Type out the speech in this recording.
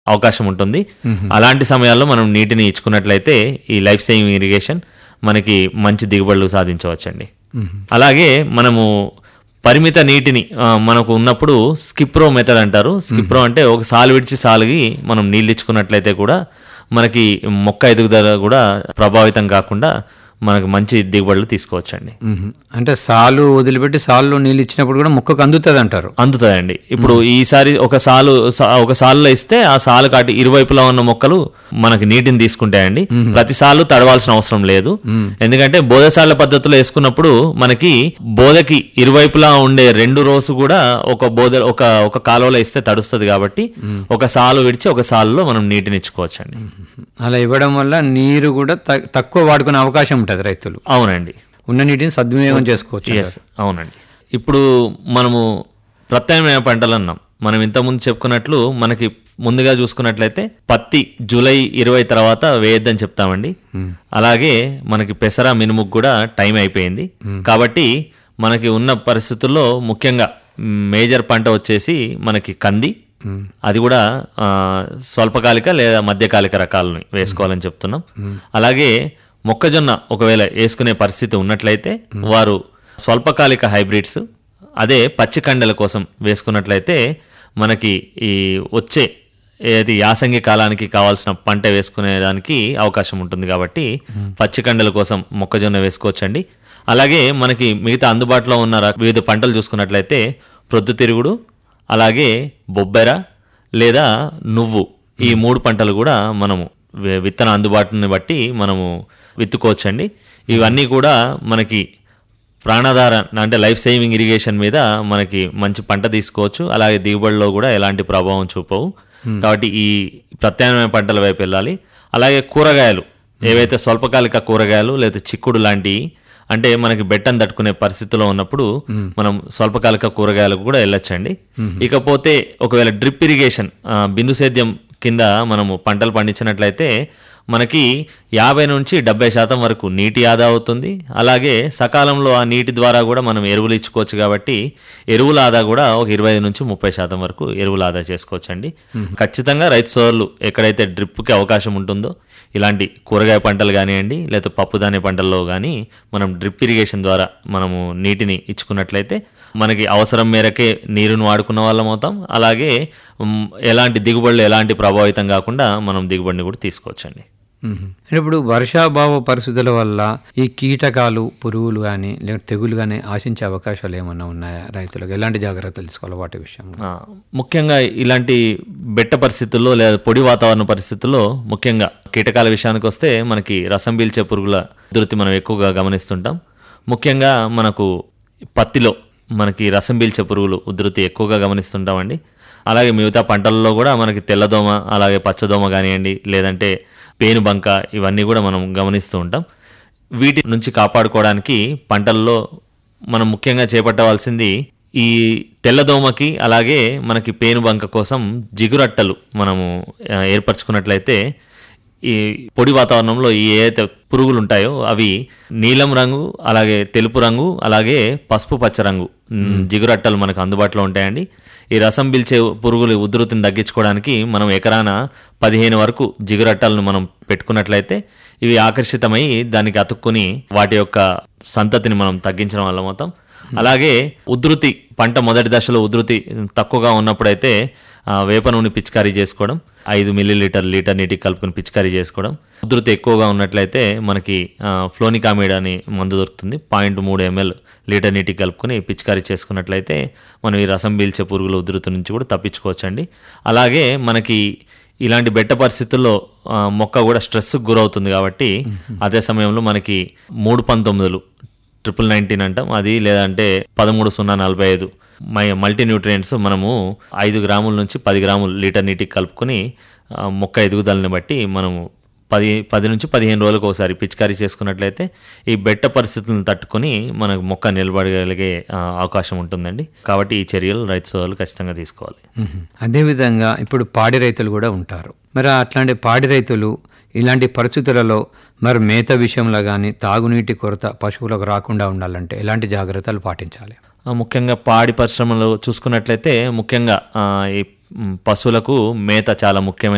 అవకాశం ఉంటుంది అలాంటి సమయాల్లో మనం నీటిని ఇచ్చుకున్నట్లయితే ఈ లైఫ్ సేవింగ్ ఇరిగేషన్ మనకి మంచి దిగుబడులు సాధించవచ్చండి అలాగే మనము పరిమిత నీటిని ఆ, మనకు ఉన్నప్పుడు స్కిప్రో మెథడ్ అంటారు స్కిప్రో అంటే ఒక సాలు విడిచి సాలుగి మనం నీళ్ళు ఇచ్చుకున్నట్లయితే కూడా మనకి మొక్క ఎదుగుదల కూడా ప్రభావితం కాకుండా మనకు మంచి దిగుబడులు తీసుకోవచ్చండి మ్మ్. అంటే సాలు వదిలిపెట్టి సాల్లో నీళ్ళు ఇచ్చినప్పుడు కూడా మొక్కకు అందుతుంది అంటారు అందుతాయండి ఇప్పుడు ఈసారి ఒక సాలు సా- ఒక సాలులో ఇస్తే ఆ సాలు కాటి ఇరువైపులా ఉన్న మొక్కలు మనకి నీటిని తీసుకుంటాయండి ప్రతి సాలు తడవాల్సిన అవసరం లేదు ఎందుకంటే బోధశాల పద్ధతిలో వేసుకున్నప్పుడు మనకి బోధకి ఇరువైపులా ఉండే రెండు రోజు కూడా ఒక బోధ ఒక ఒక కాలువలో ఇస్తే తడుస్తుంది కాబట్టి ఒక సాలు విడిచి ఒక సాలులో మనం నీటిని ఇచ్చుకోవచ్చండి అలా ఇవ్వడం వల్ల నీరు కూడా త- తక్కువ వాడుకునే అవకాశం ఉంటుంది రైతులు అవునండి ఉన్న నీటిని సద్వినియోగం చేసుకోవచ్చు ఎస్ అవునండి ఇప్పుడు మనము ప్రత్యామ్నాయ పంటలు అన్నాం మనం ఇంతకుముందు చెప్పుకున్నట్లు మనకి ముందుగా చూసుకున్నట్లయితే పత్తి జూలై ఇరవై తర్వాత వేయొద్దని చెప్తామండి అలాగే మనకి పెసర మినుముకు కూడా టైం అయిపోయింది కాబట్టి మనకి ఉన్న పరిస్థితుల్లో ముఖ్యంగా మేజర్ పంట వచ్చేసి మనకి కంది అది కూడా ఆ, స్వల్పకాలిక లేదా మధ్యకాలిక రకాలను వేసుకోవాలని చెప్తున్నాం అలాగే మొక్కజొన్న ఒకవేళ వేసుకునే పరిస్థితి ఉన్నట్లయితే వారు స్వల్పకాలిక హైబ్రిడ్స్ అదే పచ్చి కండల కోసం వేసుకున్నట్లయితే మనకి ఈ వచ్చే ఏది యాసంగి కాలానికి కావాల్సిన పంట వేసుకునేదానికి అవకాశం ఉంటుంది కాబట్టి పచ్చి కండల కోసం మొక్కజొన్న వేసుకోవచ్చండి అలాగే మనకి మిగతా అందుబాటులో ఉన్న ర- వివిధ పంటలు చూసుకున్నట్లయితే ప్రొద్దుతిరుగుడు అలాగే బొబ్బెర లేదా నువ్వు ఈ మూడు పంటలు కూడా మనము వి- విత్తన అందుబాటుని బట్టి మనము విత్తుకోవచ్చండి ఇవన్నీ కూడా మనకి ప్రాణాధార అంటే లైఫ్ సేవింగ్ ఇరిగేషన్ మీద మనకి మంచి పంట తీసుకోవచ్చు అలాగే దిగుబడిలో కూడా ఎలాంటి ప్రభావం చూపవు కాబట్టి ఈ ప్రత్యామ్నాయ పంటల వైపు వెళ్ళాలి అలాగే కూరగాయలు ఏవైతే స్వల్పకాలిక కూరగాయలు లేదా చిక్కుడు లాంటివి అంటే మనకి బెట్టను తట్టుకునే పరిస్థితిలో ఉన్నప్పుడు మనం స్వల్పకాలిక కూరగాయలకు కూడా వెళ్ళొచ్చండి ఇకపోతే ఒకవేళ డ్రిప్ ఇరిగేషన్ ఆ, బిందు సేద్యం కింద మనము పంటలు పండించినట్లయితే మనకి యాభై నుంచి డెబ్బై శాతం వరకు నీటి ఆదా అవుతుంది అలాగే సకాలంలో ఆ నీటి ద్వారా కూడా మనం ఎరువులు ఇచ్చుకోవచ్చు కాబట్టి ఎరువుల ఆదా కూడా ఒక ఇరవై నుంచి ముప్పై శాతం వరకు ఎరువుల ఆదా చేసుకోవచ్చండి ఖచ్చితంగా రైతు సోదరులు ఎక్కడైతే డ్రిప్కి అవకాశం ఉంటుందో ఇలాంటి కూరగాయ పంటలు కానివ్వండి లేదా పప్పు ధాన్య పంటల్లో కానీ మనం డ్రిప్ ఇరిగేషన్ ద్వారా మనము నీటిని ఇచ్చుకున్నట్లయితే మనకి అవసరం మేరకే నీరును వాడుకున్న వాళ్ళం అవుతాం అలాగే మ్, ఎలాంటి దిగుబడులు ఎలాంటి ప్రభావితం కాకుండా మనం దిగుబడిని కూడా తీసుకోవచ్చండి మ్మ్. అంటే ఇప్పుడు వర్షాభావ పరిస్థితుల వల్ల ఈ కీటకాలు పురుగులు కానీ లేకపోతే తెగులు కానీ ఆశించే అవకాశాలు ఏమన్నా ఉన్నాయా రైతులకు ఎలాంటి జాగ్రత్తలు తీసుకోవాలి వాటి విషయంలో ఆ, ముఖ్యంగా ఇలాంటి బెట్ట పరిస్థితుల్లో లేదా పొడి వాతావరణ పరిస్థితుల్లో ముఖ్యంగా కీటకాల విషయానికి వస్తే మనకి రసం పీల్చే పురుగుల ఉధృతి మనం ఎక్కువగా గమనిస్తుంటాం ముఖ్యంగా మనకు పత్తిలో మనకి రసం పీల్చే పురుగులు ఉధృతి ఎక్కువగా గమనిస్తుంటామండి అలాగే మిగతా పంటల్లో కూడా మనకి తెల్లదోమ అలాగే పచ్చదోమ కానివ్వండి లేదంటే పేనుబంక ఇవన్నీ కూడా మనం గమనిస్తూ ఉంటాం వీటి నుంచి కాపాడుకోవడానికి పంటల్లో మనం ముఖ్యంగా చేపట్టవలసింది ఈ తెల్లదోమకి అలాగే మనకి పేనుబంక కోసం జిగురట్టలు మనము ఆ, ఏర్పరచుకున్నట్లయితే ఈ పొడి వాతావరణంలో ఈ ఏదైతే పురుగులు ఉంటాయో అవి నీలం రంగు అలాగే తెలుపు రంగు అలాగే పసుపు పచ్చ రంగు మ్, జిగురట్టలు మనకు అందుబాటులో ఉంటాయండి ఈ రసం పీల్చే పురుగుల ఉధృతిని తగ్గించుకోవడానికి మనం ఎకరాన పదిహేను వరకు జిగురట్టలను మనం పెట్టుకున్నట్లయితే ఇవి ఆకర్షితమై దానికి అతుక్కుని వాటి యొక్క సంతతిని మనం తగ్గించడం వల్ల మొత్తం అలాగే ఉధృతి పంట మొదటి దశలో ఉధృతి తక్కువగా ఉన్నప్పుడైతే ఆ, వేప నూనె పిచికారీ చేసుకోవడం ఐదు మిల్లీ లీటర్ లీటర్ నీటికి కలుపుకొని పిచికారీ చేసుకోవడం ఉధృతి ఎక్కువగా ఉన్నట్లయితే మనకి ఆ, ఫ్లోనికామిడ్ అని మందు దొరుకుతుంది పాయింట్ మూడు ఎంఎల్ లీటర్ నీటికి కలుపుకొని పిచికారీ చేసుకున్నట్లయితే మనం ఈ రసం పీల్చే పురుగుల ఉధృతి నుంచి కూడా తప్పించుకోవచ్చండి అలాగే మనకి ఇలాంటి బెట్ట పరిస్థితుల్లో ఆ, మొక్క కూడా స్ట్రెస్కి గురవుతుంది కాబట్టి అదే సమయంలో మనకి మూడు పంతొమ్మిదిలు ట్రిపుల్ నైన్టీన్ అంటాం అది లేదంటే పదమూడు సున్నా నలభై ఐదు మై మల్టీ న్యూట్రియంట్స్ మనము ఐదు గ్రాముల నుంచి పది గ్రాములు లీటర్ నీటికి కలుపుకొని ఆ, మొక్క ఎదుగుదలని బట్టి మనము పది పది నుంచి పదిహేను రోజులకు ఒకసారి పిచికారీ చేసుకున్నట్లయితే ఈ బెట్ట పరిస్థితులను తట్టుకొని మనకు మొక్క నిలబడగలిగే ఆ, అవకాశం ఉంటుందండి కాబట్టి ఈ చర్యలు రైతు సోదరులు ఖచ్చితంగా తీసుకోవాలి మ్మ్. అదేవిధంగా ఇప్పుడు పాడి రైతులు కూడా ఉంటారు మరి అట్లాంటి పాడి రైతులు ఇలాంటి పరిస్థితులలో మరి మేత విషయంలో కానీ తాగునీటి కొరత పశువులకు రాకుండా ఉండాలంటే ఎలాంటి జాగ్రత్తలు పాటించాలి ఆ, ముఖ్యంగా పాడి పరిశ్రమలో చూసుకున్నట్లయితే ముఖ్యంగా ఆ, ఈ మ్, పశువులకు మేత చాలా ముఖ్యమైన